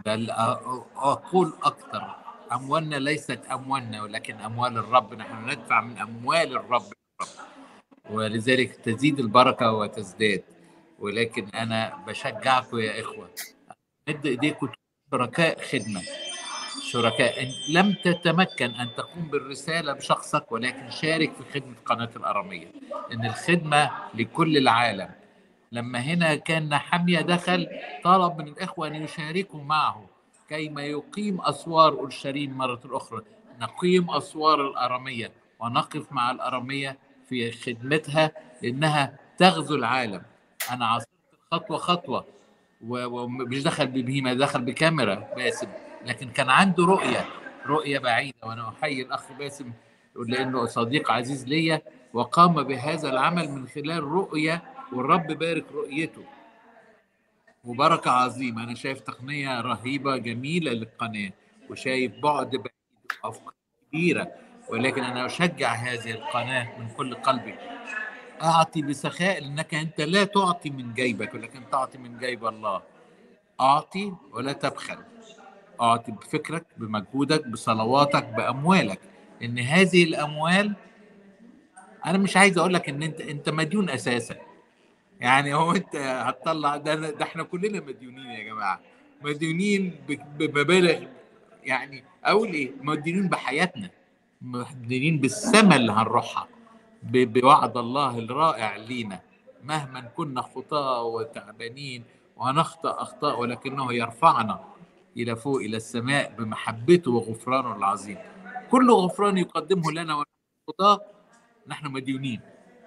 بل اقول اكثر اموالنا ليست اموالنا ولكن اموال الرب نحن ندفع من اموال الرب ولذلك تزيد البركه وتزداد ولكن انا بشجعكم يا اخوه مد ايديكم شركاء خدمه شركاء إن لم تتمكن ان تقوم بالرساله بشخصك ولكن شارك في خدمه قناه الاراميه ان الخدمه لكل العالم لما هنا كان حمية دخل طلب من الإخوة أن يشاركوا معه كيما يقيم أسوار أورشليم مرة أخرى نقيم أسوار الأرامية ونقف مع الأرامية في خدمتها لأنها تغزو العالم أنا عاصرت خطوة خطوة ومش دخل ببهيمة دخل بكاميرا باسم لكن كان عنده رؤية رؤية بعيدة وأنا أحيي الأخ باسم لأنه صديق عزيز ليا وقام بهذا العمل من خلال رؤية والرب بارك رؤيته وبركة عظيمة أنا شايف تقنية رهيبة جميلة للقناة وشايف بعد بعيد أفكار كبيرة ولكن أنا أشجع هذه القناة من كل قلبي أعطي بسخاء لأنك أنت لا تعطي من جيبك ولكن تعطي من جيب الله أعطي ولا تبخل أعطي بفكرك بمجهودك بصلواتك بأموالك إن هذه الأموال أنا مش عايز أقول لك إن أنت أنت مديون أساسا يعني هو انت هتطلع ده, ده احنا كلنا مديونين يا جماعه مديونين بمبالغ يعني اقول ايه مديونين بحياتنا مديونين بالسما اللي هنروحها بوعد الله الرائع لينا مهما كنا خطاة وتعبانين وهنخطأ أخطاء ولكنه يرفعنا إلى فوق إلى السماء بمحبته وغفرانه العظيم كل غفران يقدمه لنا ونحن خطاة نحن مديونين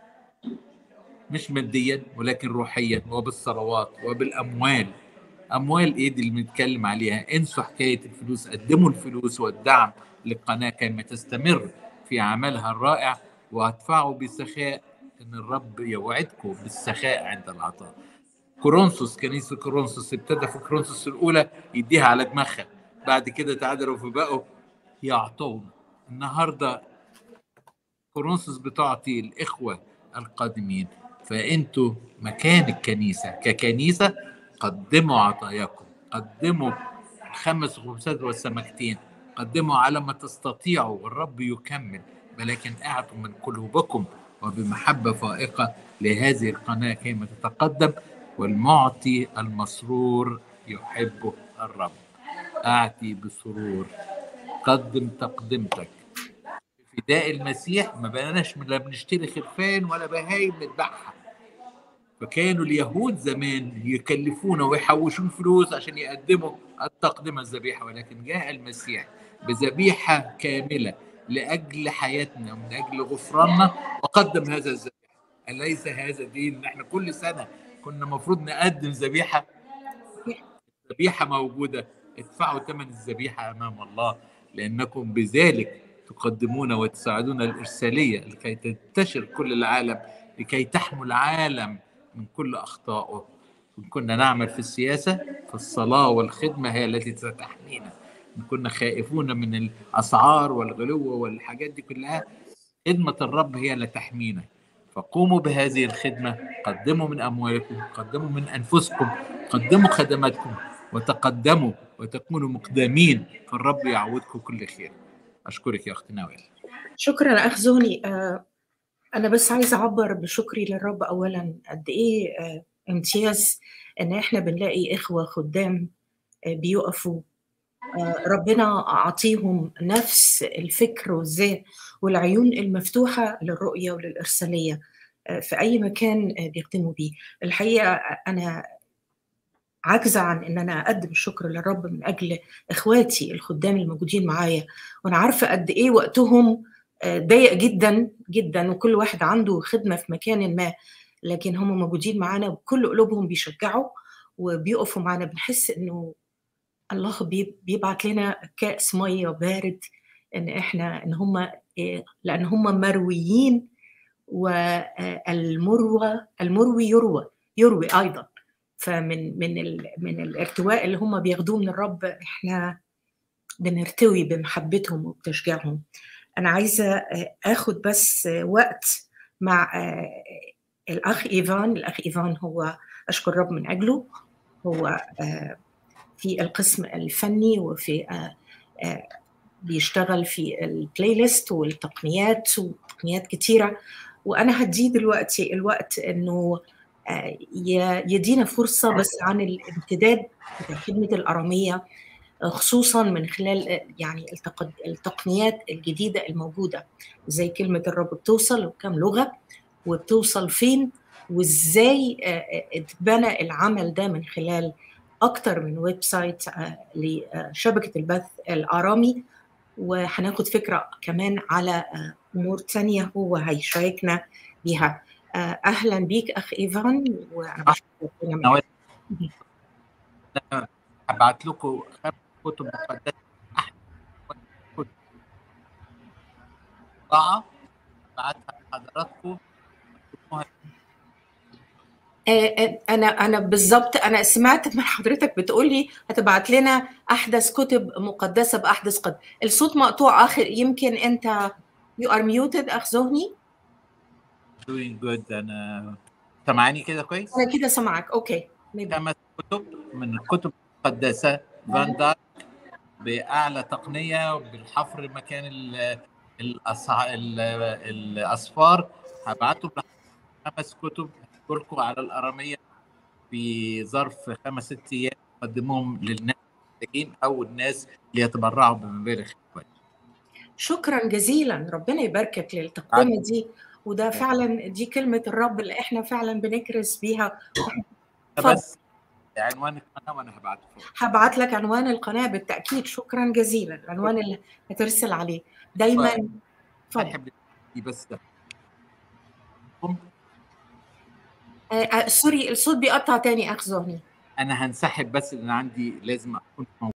مش ماديا ولكن روحيا وبالصلوات وبالاموال اموال ايه دي اللي بنتكلم عليها انسوا حكايه الفلوس قدموا الفلوس والدعم للقناه كما تستمر في عملها الرائع وادفعوا بسخاء ان الرب يوعدكم بالسخاء عند العطاء كورنثوس كنيسه كورنثوس ابتدى في كورنثوس الاولى يديها على دماغها بعد كده تعادلوا في بقوا يعطون النهارده كورنثوس بتعطي الاخوه القادمين فانتوا مكان الكنيسه ككنيسه قدموا عطاياكم قدموا الخمس خبزات والسمكتين قدموا على ما تستطيعوا والرب يكمل ولكن اعطوا من قلوبكم وبمحبه فائقه لهذه القناه كيما تتقدم والمعطي المسرور يحبه الرب اعطي بسرور قدم تقدمتك فداء المسيح ما بقناش لا بنشتري خرفان ولا بهايم نذبحها فكانوا اليهود زمان يكلفونا ويحوشون فلوس عشان يقدموا التقدمة الذبيحة ولكن جاء المسيح بذبيحة كاملة لأجل حياتنا ومن أجل غفراننا وقدم هذا الذبيحة أليس هذا دين إن إحنا كل سنة كنا المفروض نقدم ذبيحة ذبيحة موجودة ادفعوا ثمن الذبيحة أمام الله لأنكم بذلك تقدمون وتساعدون الإرسالية لكي تنتشر كل العالم لكي تحموا العالم من كل أخطائه إن كنا نعمل في السياسة فالصلاة والخدمة هي التي ستحمينا إن كنا خائفون من الأسعار والغلو والحاجات دي كلها خدمة الرب هي اللي تحمينا فقوموا بهذه الخدمة قدموا من أموالكم قدموا من أنفسكم قدموا خدماتكم وتقدموا وتكونوا مقدمين فالرب يعودكم كل خير أشكرك يا أختي نوال شكرا أخ زوني أنا بس عايزة أعبر بشكري للرب أولا قد إيه امتياز إن إحنا بنلاقي إخوة خدام بيقفوا ربنا أعطيهم نفس الفكر والذات والعيون المفتوحة للرؤية وللإرسالية في أي مكان بيخدموا بيه الحقيقة أنا عاجزة عن إن أنا أقدم الشكر للرب من أجل إخواتي الخدام الموجودين معايا وأنا عارفة قد إيه وقتهم ضيق جدا جدا وكل واحد عنده خدمة في مكان ما لكن هم موجودين معانا بكل قلوبهم بيشجعوا وبيقفوا معانا بنحس إنه الله بيبعت لنا كأس مية بارد إن إحنا إن هم لأن هم مرويين والمروى المروي يروى يروي أيضا فمن من ال من الارتواء اللي هم بياخدوه من الرب احنا بنرتوي بمحبتهم وبتشجيعهم انا عايزه اخد بس وقت مع الاخ ايفان الاخ ايفان هو اشكر الرب من اجله هو في القسم الفني وفي بيشتغل في البلاي ليست والتقنيات وتقنيات كتيره وانا هديه دلوقتي الوقت انه يدينا فرصه بس عن الامتداد في خدمه الاراميه خصوصا من خلال يعني التقنيات الجديده الموجوده زي كلمه الرب بتوصل وكم لغه وبتوصل فين وازاي اتبنى العمل ده من خلال اكتر من ويب سايت لشبكه البث الارامي وهناخد فكره كمان على امور تانية هو هيشاركنا بيها اهلا بيك اخ ايفان وانا بشكرك ابعت لكم خمس كتب مقدسه ابعتها لحضراتكم انا انا بالظبط انا سمعت من حضرتك بتقول لي هتبعت لنا احدث كتب مقدسه باحدث قد الصوت مقطوع اخر يمكن انت يو ار ميوتد اخ زهني doing good انا سامعاني كده كويس؟ انا كده سامعك اوكي خمس كتب من الكتب المقدسه فان دايك باعلى تقنيه بالحفر مكان الاصفار هبعتهم خمس كتب لكم على الاراميه في ظرف خمس ست ايام قدموهم للناس المحتاجين او الناس اللي يتبرعوا بمبالغ كويس شكرا جزيلا ربنا يباركك للتقدمه دي وده فعلا دي كلمه الرب اللي احنا فعلا بنكرس بيها بس عنوان القناه وانا هبعته هبعت لك عنوان القناه بالتاكيد شكرا جزيلا العنوان اللي هترسل عليه دايما اتفضل بس آه سوري الصوت بيقطع تاني اخ زهني انا هنسحب بس لان عندي لازم اكون